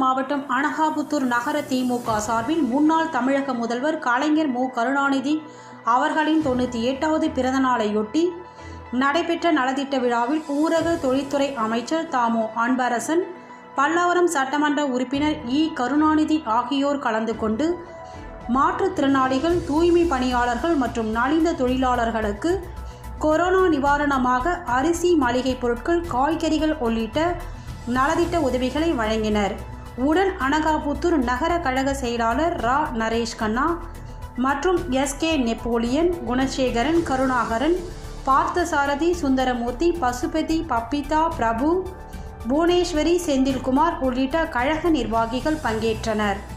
மாவட்டம் அனகாபுத்தூர் நகர திமுக சார்பில் முன்னாள் தமிழக முதல்வர் கலைஞர் மு கருணாநிதி அவர்களின் தொண்ணூற்றி எட்டாவது பிறந்தநாளையொட்டி நடைபெற்ற நலத்திட்ட விழாவில் ஊரக தொழில்துறை அமைச்சர் தாமோ அன்பரசன் பல்லாவரம் சட்டமன்ற உறுப்பினர் இ கருணாநிதி ஆகியோர் கலந்து கொண்டு மாற்றுத்திறனாளிகள் தூய்மை பணியாளர்கள் மற்றும் நலிந்த தொழிலாளர்களுக்கு கொரோனா நிவாரணமாக அரிசி மளிகை பொருட்கள் காய்கறிகள் உள்ளிட்ட நலத்திட்ட உதவிகளை வழங்கினர் உடன் அனகாபுத்தூர் நகர கழக செயலாளர் ரா நரேஷ் கண்ணா மற்றும் எஸ்கே நெப்போலியன் குணசேகரன் கருணாகரன் பார்த்தசாரதி சுந்தரமூர்த்தி பசுபதி பப்பிதா பிரபு புவனேஸ்வரி செந்தில்குமார் உள்ளிட்ட கழக நிர்வாகிகள் பங்கேற்றனர்